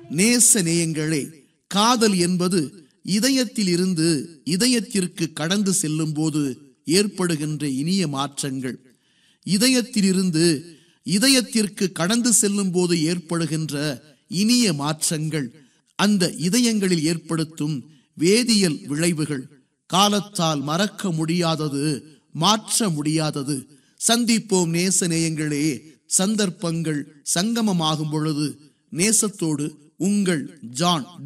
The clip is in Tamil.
நேச நேயங்களே காதல் என்பது இதயத்தில் இருந்து இதயத்திற்கு கடந்து செல்லும் போது ஏற்படுகின்ற இனிய மாற்றங்கள் இதயத்திலிருந்து இதயத்திற்கு கடந்து செல்லும் போது ஏற்படுகின்ற இனிய மாற்றங்கள் அந்த இதயங்களில் ஏற்படுத்தும் வேதியியல் விளைவுகள் காலத்தால் மறக்க முடியாதது மாற்ற முடியாதது சந்திப்போம் நேச நேயங்களே சந்தர்ப்பங்கள் சங்கமமாகும் பொழுது நேசத்தோடு உங்கள் ஜான்